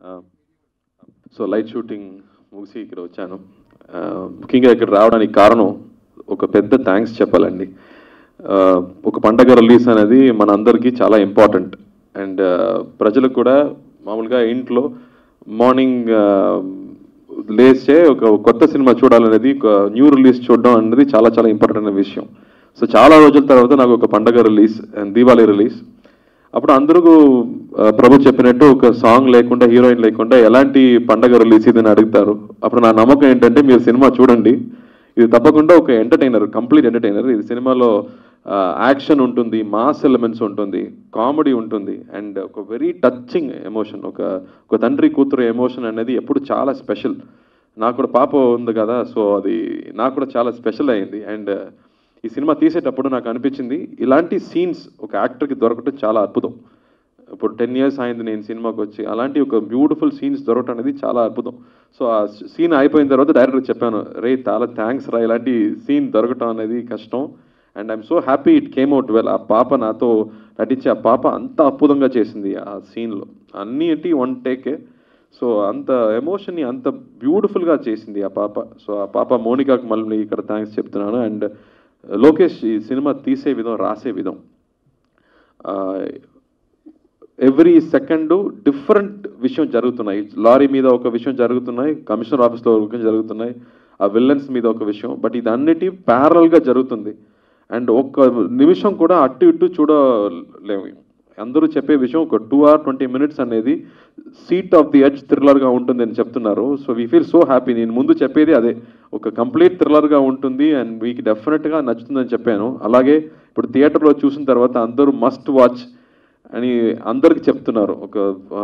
so light shooting ముగిసి ఇక్కడ వచ్చాను ఆ, ముఖ్యంగా ఇక్కడ రావడానికి కారణం ఒక పెద్ద థ్యాంక్స్ చెప్పాలండి ఆ, ఒక పండగ రిలీజ్ అనేది మన అందరికీ చాలా ఇంపార్టెంట్ అండ్ ప్రజలకు కూడా మామూలుగా ఇంట్లో మార్నింగ్ లేచే ఒక కొత్త సినిమా చూడాలనేది ఒక న్యూ రిలీజ్ చూడడం అనేది చాలా చాలా ఇంపార్టెంట్ అనే విషయం సో చాలా రోజుల తర్వాత నాకు ఒక పండగ రిలీజ్ అండ్ దీవాళీ రిలీజ్ అప్పుడు అందరూ ఆ, ప్రభు చెప్పినట్టు ఒక సాంగ్ లేకుండా హీరోయిన్ లేకుండా ఎలాంటి పండగ రిలీజ్ ఇదని అడుగుతారు అప్పుడు నా నమ్మకం ఏంటంటే మీరు సినిమా చూడండి ఇది తప్పకుండా ఒక ఎంటర్టైనర్ కంప్లీట్ ఎంటర్టైనర్ ఇది సినిమాలో యాక్షన్ ఉంటుంది మాస్ ఎలిమెంట్స్ ఉంటుంది కామెడీ ఉంటుంది అండ్ ఒక వెరీ టచింగ్ ఎమోషన్ ఒక ఒక తండ్రి కూతురు ఎమోషన్ అనేది ఎప్పుడు చాలా స్పెషల్ నాకు కూడా పాప ఉంది కదా సో అది నాకు కూడా చాలా స్పెషల్ అయింది అండ్ ఈ సినిమా తీసేటప్పుడు నాకు అనిపించింది ఇలాంటి సీన్స్ ఒక యాక్టర్కి దొరకటం చాలా అద్భుతం ఇప్పుడు టెన్ ఇయర్స్ అయింది నేను సినిమాకి వచ్చి అలాంటి ఒక బ్యూటిఫుల్ సీన్స్ దొరకటం అనేది చాలా అద్భుతం సో ఆ సీన్ అయిపోయిన తర్వాత డైరెక్టర్ చెప్పాను రే చాలా థ్యాంక్స్ రా ఇలాంటి సీన్ దొరకటం అనేది కష్టం and I'm so happy it came out well ఆ పాప నాతో నటించి ఆ పాప అంత అద్భుతంగా చేసింది ఆ సీన్లో అన్నీ ఏంటి వన్ టేకే సో అంత ఎమోషన్ని అంత బ్యూటిఫుల్గా చేసింది ఆ పాప సో ఆ పాప మోనికాకు మళ్ళీ ఇక్కడ థ్యాంక్స్ చెప్తున్నాను అండ్ లోకేష్ ఈ సినిమా తీసే విధం రాసే విధం ఎవ్రీ సెకండ్ డిఫరెంట్ విషయం జరుగుతున్నాయి లారీ మీద ఒక విషయం జరుగుతున్నాయి కమిషనర్ ఆఫీస్లో ఒక విషయం జరుగుతున్నాయి ఆ విల్లన్స్ మీద ఒక విషయం బట్ ఇది అన్నిటి ప్యారల్గా జరుగుతుంది అండ్ ఒక్క నిమిషం కూడా అటు ఇటు చూడలేము అందరూ చెప్పే విషయం ఒక టూ ఆర్ ట్వంటీ మినిట్స్ అనేది సీట్ ఆఫ్ ది ఎడ్జ్ థ్రిల్లర్గా ఉంటుంది అని చెప్తున్నారు so we feel so happy నేను ముందు చెప్పేది అదే ఒక కంప్లీట్ థ్రిల్లర్గా ఉంటుంది అండ్ మీకు డెఫినెట్గా నచ్చుతుందని చెప్పాను అలాగే ఇప్పుడు థియేటర్లో చూసిన తర్వాత అందరూ మస్ట్ వాచ్ అని అందరికి చెప్తున్నారు ఒక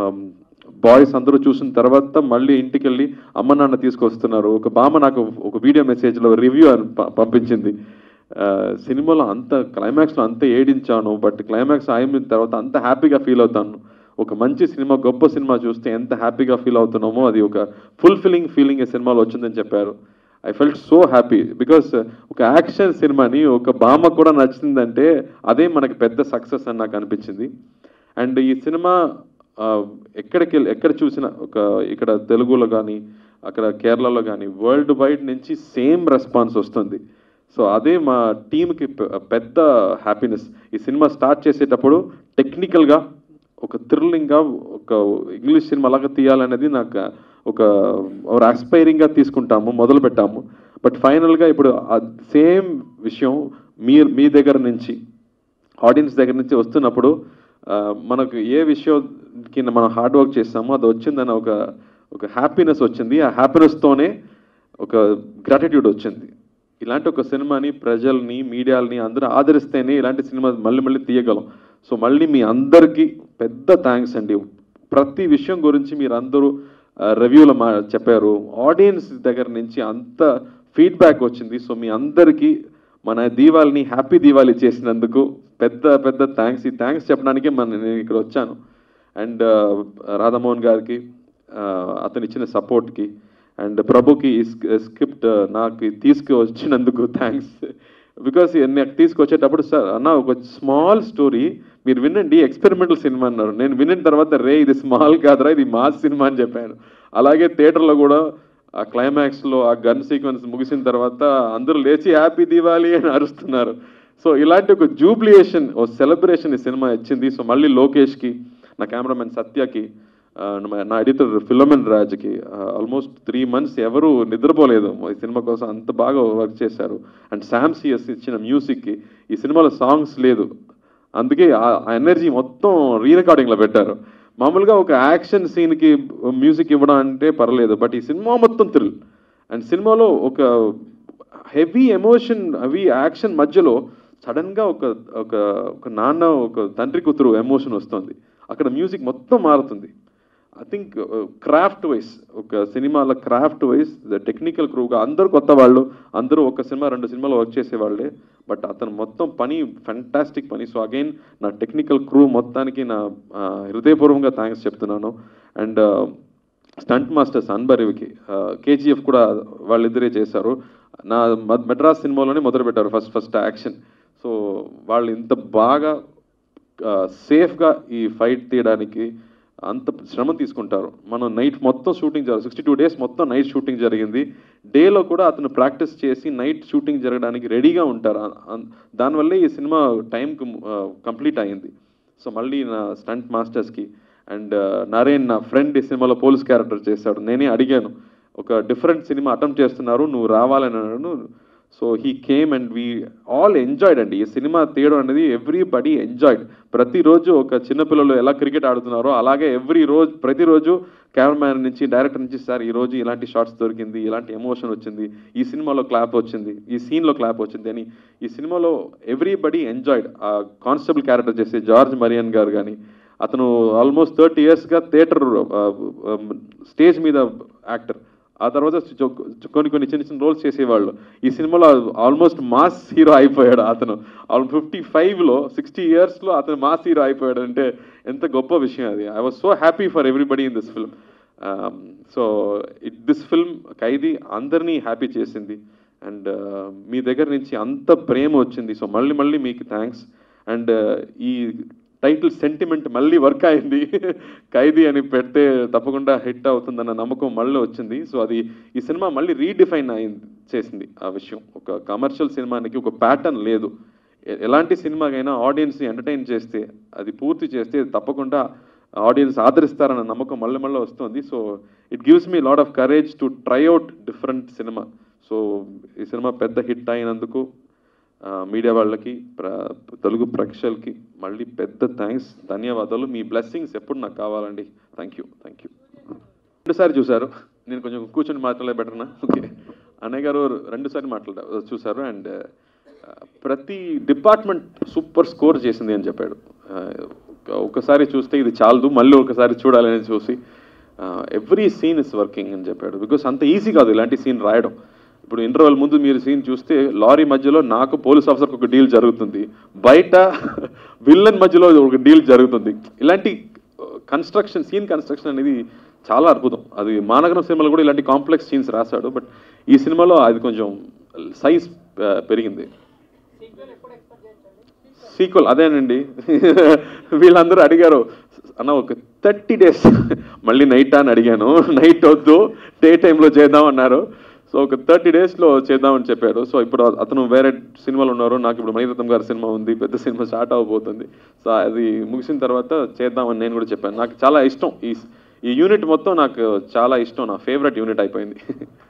బాయ్స్ అందరూ చూసిన తర్వాత మళ్ళీ ఇంటికి వెళ్ళి అమ్మ నాన్న తీసుకొస్తున్నారు ఒక బామ్మ నాకు ఒక వీడియో మెసేజ్లో రివ్యూ అని ప- పంపించింది ఆ, సినిమాలో అంత క్లైమాక్స్లో అంత ఏడించాను బట్ క్లైమాక్స్ అయిన తర్వాత అంత హ్యాపీగా ఫీల్ అవుతాను ఒక మంచి సినిమా గొప్ప సినిమా చూస్తే ఎంత హ్యాపీగా ఫీల్ అవుతున్నామో అది ఒక ఫుల్ఫిల్లింగ్ ఫీలింగ్ ఈ సినిమాలో వచ్చిందని చెప్పారు I felt so happy because ఒక యాక్షన్ సినిమాని ఒక బామ్మ కూడా నచ్చిందంటే అదే మనకి పెద్ద సక్సెస్ అని నాకు అనిపించింది అండ్ ఈ సినిమా ఆ, ఎక్కడికి వెళ్ళి ఎక్కడ చూసినా ఒక ఇక్కడ తెలుగులో కానీ అక్కడ కేరళలో కానీ వరల్డ్ వైడ్ నుంచి సేమ్ రెస్పాన్స్ వస్తుంది సో అదే మా టీంకి పెద్ద హ్యాపీనెస్ ఈ సినిమా స్టార్ట్ చేసేటప్పుడు టెక్నికల్గా ఒక థ్రిల్లింగ్గా ఒక ఇంగ్లీష్ సినిమా లాగా తీయాలనేది నాకు ఒక ఒక ఆస్పైరింగ్గా తీసుకుంటాము మొదలు పెట్టాము బట్ ఫైనల్గా ఇప్పుడు సేమ్ విషయం మీ మీ దగ్గర నుంచి ఆడియన్స్ దగ్గర నుంచి వస్తున్నప్పుడు ఆ, మనకు ఏ విషయం కింద మనం హార్డ్ వర్క్ చేస్తామో అది వచ్చిందని ఒక ఒక హ్యాపీనెస్ వచ్చింది ఆ హ్యాపీనెస్తోనే ఒక గ్రాటిట్యూడ్ వచ్చింది ఇలాంటి ఒక సినిమాని ప్రజల్ని మీడియాలని అందరూ ఆదరిస్తేనే ఇలాంటి సినిమా మళ్ళీ మళ్ళీ తీయగలం సో మళ్ళీ మీ అందరికీ పెద్ద థ్యాంక్స్ అండి ప్రతి విషయం గురించి మీరు అందరూ రివ్యూలో మా చెప్పారు ఆడియన్స్ దగ్గర నుంచి అంత ఫీడ్బ్యాక్ వచ్చింది సో మీ అందరికీ మన దీవాళిని హ్యాపీ దీవాళి చేసినందుకు పెద్ద పెద్ద థ్యాంక్స్ ఈ థ్యాంక్స్ చెప్పడానికే మన నేను ఇక్కడ వచ్చాను అండ్ రాధామోహన్ గారికి ఆ, అతను ఇచ్చిన సపోర్ట్కి అండ్ ప్రభుకి ఈ స్క్రిప్ట్ నాకు తీసుకువచ్చినందుకు థ్యాంక్స్ బికాస్ నాకు తీసుకొచ్చేటప్పుడు సార్ అన్న ఒక స్మాల్ స్టోరీ మీరు వినండి ఎక్స్పెరిమెంటల్ సినిమా అన్నారు నేను విన్న తర్వాత రే ఇది స్మాల్ కాదురా ఇది మాస్ సినిమా అని చెప్పాను అలాగే థియేటర్లో కూడా ఆ క్లైమాక్స్లో ఆ గన్ సీక్వెన్స్ ముగిసిన తర్వాత అందరూ లేచి హ్యాపీ దివాలి అని అరుస్తున్నారు సో ఇలాంటి ఒక జూబ్లియేషన్ ఓ సెలబ్రేషన్ ఈ సినిమా ఇచ్చింది సో మళ్ళీ లోకేష్కి నా కెమెరామెన్ సత్యకి ఆ, నా- నా ఎడిటర్ ఫిలోమెన్ రాజ్కి ఆల్మోస్ట్ త్రీ మంత్స్ ఎవరు నిద్రపోలేదు ఈ సినిమా కోసం అంత బాగా వర్క్ చేశారు అండ్ శామ్ సిఎస్ ఇచ్చిన మ్యూజిక్కి ఈ సినిమాలో సాంగ్స్ లేదు అందుకే ఆ ఎనర్జీ మొత్తం రీ రికార్డింగ్లో పెట్టారు మామూలుగా ఒక యాక్షన్ సీన్కి మ్యూజిక్ ఇవ్వడం అంటే పర్లేదు బట్ ఈ సినిమా మొత్తం థ్రిల్ అండ్ సినిమాలో ఒక హెవీ ఎమోషన్ హెవీ యాక్షన్ మధ్యలో సడన్గా ఒక ఒక ఒక నాన్న ఒక తండ్రి కూతురు ఎమోషన్ వస్తుంది అక్కడ మ్యూజిక్ మొత్తం మారుతుంది ఐ థింక్ క్రాఫ్ట్ వైస్ ఒక సినిమాల క్రాఫ్ట్ వైస్ టెక్నికల్ క్రూగా అందరూ కొత్త వాళ్ళు అందరూ ఒక సినిమా రెండు సినిమాలు వర్క్ చేసేవాళ్ళే బట్ అతను మొత్తం పని ఫెంటాస్టిక్ పని సో అగైన్ నా టెక్నికల్ క్రూ మొత్తానికి నా ఆ, హృదయపూర్వకంగా థ్యాంక్స్ చెప్తున్నాను అండ్ స్టంట్ మాస్టర్స్ అన్బరివికి కేజీఎఫ్ కూడా వాళ్ళిద్దరే చేశారు నా మద్- మెడ్రాస్ సినిమాలోనే మొదలు పెట్టారు ఫస్ట్ ఫస్ట్ యాక్షన్ సో వాళ్ళు ఇంత బాగా సేఫ్గా ఈ ఫైట్ తీయడానికి అంత శ్రమ తీసుకుంటారు మనం నైట్ మొత్తం షూటింగ్ జరగదు సిక్స్టీ టూ డేస్ మొత్తం నైట్ షూటింగ్ జరిగింది డేలో కూడా అతను ప్రాక్టీస్ చేసి నైట్ షూటింగ్ జరగడానికి రెడీగా ఉంటారు అ- అ- దానివల్లే ఈ సినిమా టైంకి కంప్లీట్ అయింది సో మళ్ళీ నా స్టంట్ మాస్టర్స్కి అండ్ నరేన్ నా ఫ్రెండ్ ఈ సినిమాలో పోలీస్ క్యారెక్టర్ చేశాడు నేనే అడిగాను ఒక డిఫరెంట్ సినిమా అటెంప్ట్ చేస్తున్నారు నువ్వు రావాలని అన్నాడు so he came and we all enjoyed అండి ఈ సినిమా తీయడం అనేది ఎవ్రీబడి ఎంజాయ్డ్ ప్రతిరోజు ఒక చిన్నపిల్లలు ఎలా క్రికెట్ ఆడుతున్నారో అలాగే ఎవ్రీ రోజు ప్రతిరోజు కెమెరామ్యాన్ నుంచి డైరెక్టర్ నుంచి సార్ ఈ రోజు ఇలాంటి షార్ట్స్ దొరికింది ఇలాంటి ఎమోషన్ వచ్చింది ఈ సినిమాలో క్లాప్ వచ్చింది ఈ సీన్లో క్లాప్ వచ్చింది అని ఈ సినిమాలో ఎవ్రీబడి ఎంజాయ్డ్ ఆ కానిస్టేబుల్ క్యారెక్టర్ చేసే జార్జ్ మరియన్ గారు కానీ అతను ఆల్మోస్ట్ థర్టీ ఇయర్స్గా థియేటర్ స్టేజ్ మీద యాక్టర్ ఆ తర్వాత చొ- చొ- కొన్ని కొన్ని చిన్న చిన్న రోల్స్ చేసేవాళ్ళు ఈ సినిమాలో ఆల్మోస్ట్ మాస్ హీరో అయిపోయాడు అతను ఫిఫ్టీ ఫైవ్లో సిక్స్టీ ఇయర్స్లో అతను మాస్ హీరో అయిపోయాడు అంటే ఎంత గొప్ప విషయం అది I was so happy for everybody in this film so it this film Khaidi అందరినీ హ్యాపీ చేసింది అండ్ మీ దగ్గర నుంచి అంత ప్రేమ వచ్చింది సో మళ్ళీ మళ్ళీ మీకు థ్యాంక్స్ అండ్ ఈ టైటిల్ సెంటిమెంట్ మళ్ళీ వర్క్ అయింది ఖైదీ అని పెడితే తప్పకుండా హిట్ అవుతుందన్న నమ్మకం మళ్ళీ వచ్చింది సో అది ఈ సినిమా మళ్ళీ రీడిఫైన్ అయింది చేసింది ఆ విషయం ఒక కమర్షియల్ సినిమానికి ఒక ప్యాటర్న్ లేదు ఎ- ఎలాంటి సినిమాకైనా ఆడియన్స్ని ఎంటర్టైన్ చేస్తే అది పూర్తి చేస్తే తప్పకుండా ఆడియన్స్ ఆదరిస్తారన్న నమ్మకం మళ్ళీ మళ్ళీ వస్తుంది so it gives me lot of courage to try out different సినిమా సో ఈ సినిమా పెద్ద హిట్ అయినందుకు ఆ, మీడియా వాళ్ళకి ప్ర తెలుగు ప్రేక్షకులకి మళ్ళీ పెద్ద థ్యాంక్స్ ధన్యవాదాలు మీ బ్లెస్సింగ్స్ ఎప్పుడు నాకు కావాలండి థ్యాంక్ యూ థ్యాంక్ యూ రెండుసారి చూశారు నేను కొంచెం కూర్చొని మాట్లాడే బెటర్నా ఓకే అన్నయ్య గారు రెండుసారి మాట్లాడ చూశారు అండ్ ప్రతి డిపార్ట్మెంట్ సూపర్ స్కోర్ చేసింది అని చెప్పాడు ఆ, ఒక- ఒకసారి చూస్తే ఇది చాలదు మళ్ళీ ఒకసారి చూడాలని చూసి ఎవ్రీ సీన్ ఇస్ వర్కింగ్ అని చెప్పాడు బికాస్ అంత ఈజీ కాదు ఇలాంటి సీన్ రాయడం ఇప్పుడు ఇంటర్వెల్ ముందు మీరు సీన్ చూస్తే లారీ మధ్యలో నాకు పోలీస్ ఆఫీసర్కి ఒక డీల్ జరుగుతుంది బయట విల్లన్ మధ్యలో ఒక డీల్ జరుగుతుంది ఇలాంటి కన్స్ట్రక్షన్ సీన్ కన్స్ట్రక్షన్ అనేది చాలా అద్భుతం అది మానగరం సినిమాలో కూడా ఇలాంటి కాంప్లెక్స్ సీన్స్ రాశాడు బట్ ఈ సినిమాలో అది కొంచెం సైజ్ పెరిగింది సీక్వల్ అదేనండి వీళ్ళందరూ అడిగారు అన్న ఒక థర్టీ డేస్ మళ్ళీ నైట్ అని అడిగాను నైట్ వద్దు డే టైంలో చేద్దాం అన్నారు సో ఒక థర్టీ డేస్లో చేద్దామని చెప్పాడు సో ఇప్పుడు అతను వేరే సినిమాలు ఉన్నారు నాకు ఇప్పుడు మణిరత్నం గారి సినిమా ఉంది పెద్ద సినిమా స్టార్ట్ అవబోతుంది సో అది ముగిసిన తర్వాత చేద్దామని నేను కూడా చెప్పాను నాకు చాలా ఇష్టం ఈ ఈ యూనిట్ మొత్తం నాకు చాలా ఇష్టం నా ఫేవరెట్ యూనిట్ అయిపోయింది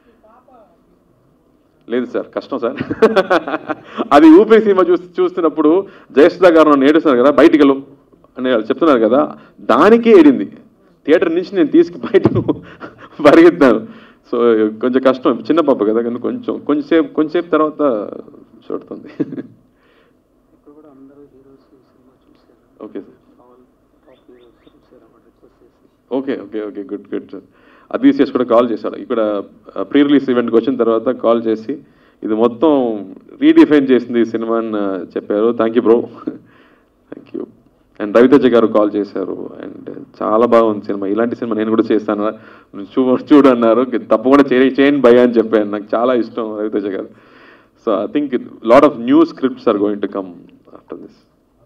లేదు సార్ కష్టం సార్ అది ఊపిరి సినిమా చూసి చూస్తున్నప్పుడు జయసుధా గారు నన్ను ఏడుస్తున్నారు కదా బయటికి వెళ్ళు అని వాళ్ళు చెప్తున్నారు కదా దానికే ఏడింది థియేటర్ నుంచి నేను తీసుకు బయటకు పరిగెత్తాను సో కొంచెం కష్టం చిన్న పాప కదా కానీ కొంచెం కొంచెంసేపు కొంచెంసేపు తర్వాత చూడుతుంది ఇప్పుడు కూడా అందరూ హీరోస్ ఈ సినిమా చూశారు okay sir all top heroes చూశారు అన్నమాట రిక్వెస్ట్ చేసి okay okay okay good good sir అది చేసి కూడా కాల్ చేశాడు ఇక్కడ ప్రీ రిలీజ్ ఈవెంట్కి వచ్చిన తర్వాత కాల్ చేసి ఇది మొత్తం రీడిఫైన్ చేసింది ఈ సినిమా అని ఆ, చెప్పారు thank you bro thank you and Raviteja గారు కాల్ చేశారు అండ్ చాలా బాగుంది సినిమా ఇలాంటి సినిమా నేను కూడా చేస్తాను చూ చూడు అన్నారు తప్పకుండా చే చేయండి భయ అని చెప్పాను నాకు చాలా ఇష్టం రవితేజ గారు so I think lot of new scripts are going to come after this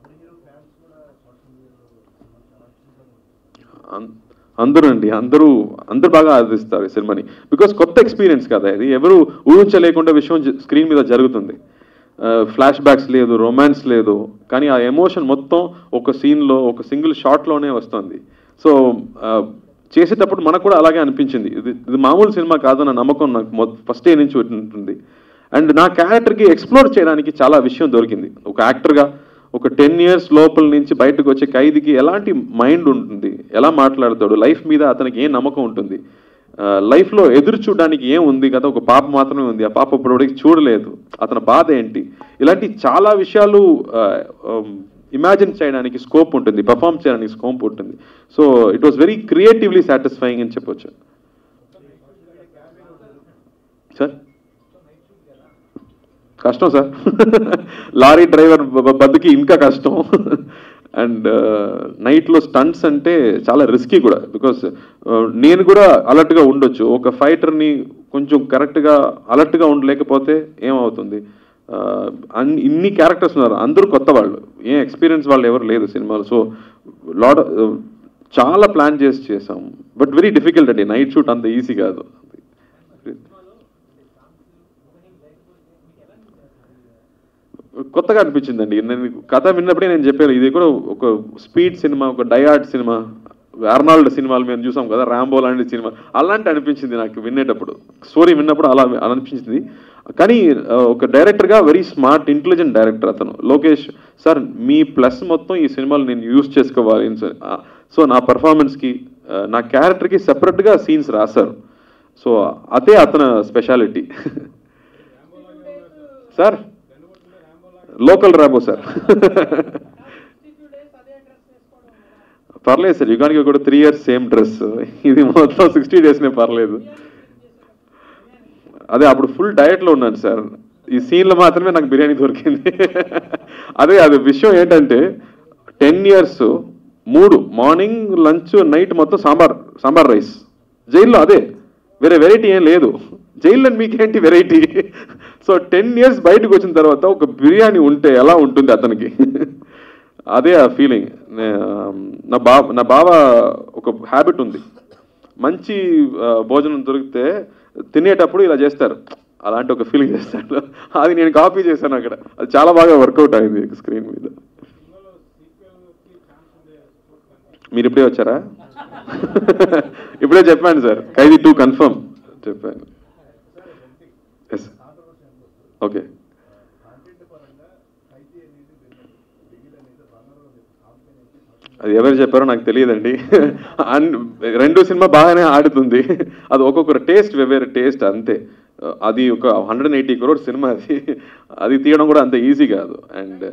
అం- అందరూ అండి అందరూ అందరూ బాగా ఆదరిస్తారు ఈ సినిమాని బికాస్ కొత్త ఎక్స్పీరియన్స్ కదా ఇది ఎవరు ఊహించలేకుండా విషయం స్క్రీన్ మీద జరుగుతుంది ఫ్లాష్ బ్యాక్స్ లేదు రొమాన్స్ లేదు కానీ ఆ ఎమోషన్ మొత్తం ఒక సీన్లో ఒక సింగిల్ షాట్లోనే వస్తుంది సో చేసేటప్పుడు మనకు కూడా అలాగే అనిపించింది ఇది ఇది మామూలు సినిమా కాదన్న నమ్మకం నాకు ఫస్ట్ డే నుంచి ఉంటుంది అండ్ నా క్యారెక్టర్కి ఎక్స్ప్లోర్ చేయడానికి చాలా విషయం దొరికింది ఒక యాక్టర్గా ఒక టెన్ ఇయర్స్ లోపల నుంచి బయటకు వచ్చే ఖైదీకి ఎలాంటి మైండ్ ఉంటుంది ఎలా మాట్లాడతాడు లైఫ్ మీద అతనికి ఏం నమ్మకం ఉంటుంది ఆ, లైఫ్లో ఎదురు చూడడానికి ఏం ఉంది కదా ఒక పాప మాత్రమే ఉంది ఆ పాప ఇప్పటివరకు చూడలేదు అతని బాధ ఏంటి ఇలాంటి చాలా విషయాలు ఇమాజిన్ చేయడానికి స్కోప్ ఉంటుంది పర్ఫామ్ చేయడానికి స్కోప్ ఉంటుంది so it was very creatively satisfying అని చెప్పొచ్చు సార్ కష్టం సార్ లారీ డ్రైవర్ బ- బతుకి ఇంకా కష్టం అండ్ నైట్లో స్టంట్స్ అంటే చాలా రిస్కీ కూడా బికాస్ నేను కూడా అలర్ట్గా ఉండొచ్చు ఒక ఫైటర్ని కొంచెం కరెక్ట్గా అలర్ట్గా ఉండలేకపోతే ఏమవుతుంది ఆ, అన్ని ఇన్ని క్యారెక్టర్స్ ఉన్నారు అందరూ కొత్త వాళ్ళు ఏం ఎక్స్పీరియన్స్ వాళ్ళు ఎవరు లేదు సినిమాలో సో లాడ్ చాలా ప్లాన్ చేసి చేసాం బట్ వెరీ డిఫికల్ట్ అండి నైట్ షూట్ అంత ఈజీ కాదు కొత్తగా అనిపించిందండి నేను కథ విన్నప్పుడే నేను చెప్పాను ఇది కూడా ఒక స్పీడ్ సినిమా ఒక డయాడ్ సినిమా అర్నాల్డ్ సినిమాలు మేము చూసాం కదా రాంబో లాంటి సినిమా అలాంటి అనిపించింది నాకు వినేటప్పుడు స్టోరీ విన్నప్పుడు అలా అనిపించింది కానీ ఆ, ఒక డైరెక్టర్గా వెరీ స్మార్ట్ ఇంటెలిజెంట్ డైరెక్టర్ అతను లోకేష్ సార్ మీ ప్లస్ మొత్తం ఈ సినిమాలు నేను యూజ్ చేసుకోవాలి సో నా పర్ఫార్మెన్స్కి నా క్యారెక్టర్కి సెపరేట్గా సీన్స్ రాశారు సో అదే అతని స్పెషాలిటీ సార్ లోకల్ రాబో సార్ పర్లేదు సార్ యుగానికి కూడా త్రీ ఇయర్స్ సేమ్ డ్రెస్ ఇది మొత్తం సిక్స్టీ డేస్నే పర్లేదు అదే అప్పుడు ఫుల్ డయట్లో ఉన్నాను సార్ ఈ సీన్లో మాత్రమే నాకు బిర్యానీ దొరికింది అదే అది విషయం ఏంటంటే టెన్ ఇయర్స్ మూడు మార్నింగ్ లంచ్ నైట్ మొత్తం సాంబార్ సాంబార్ రైస్ జైల్లో అదే వేరే వెరైటీ ఏం లేదు జైల్లో మీకేంటి వెరైటీ సో టెన్ ఇయర్స్ బయటకు వచ్చిన తర్వాత ఒక బిర్యానీ ఉంటే ఎలా ఉంటుంది అతనికి అదే ఆ ఫీలింగ్ నా బావ నా బావ ఒక హ్యాబిట్ ఉంది మంచి ఆ, భోజనం దొరికితే తినేటప్పుడు ఇలా చేస్తారు అలాంటి ఒక ఫీలింగ్ చేస్తాడు అది నేను కాపీ చేశాను అక్కడ అది చాలా బాగా వర్కౌట్ అయింది స్క్రీన్ మీద మీరు ఇప్పుడే వచ్చారా ఇప్పుడే చెప్పాను సార్ ఖైదీ టూ కన్ఫర్మ్ చెప్పాను ఎస్ ఓకే అది ఎవరు చెప్పారో నాకు తెలియదండి అన్- రెండు సినిమా బాగానే ఆడుతుంది అది ఒక్కొక్కరు టేస్ట్ వెవ్వేరు టేస్ట్ అంతే అది ఒక హండ్రెడ్ ఎయిటీ క్రోర్ సినిమా అది అది తీయడం కూడా అంత ఈజీ కాదు అండ్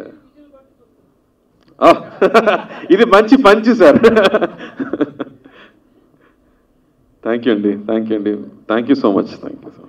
ఇది మంచి పంచి సార్ థ్యాంక్ యూ అండి థ్యాంక్ యూ అండి thank you so much thank you so much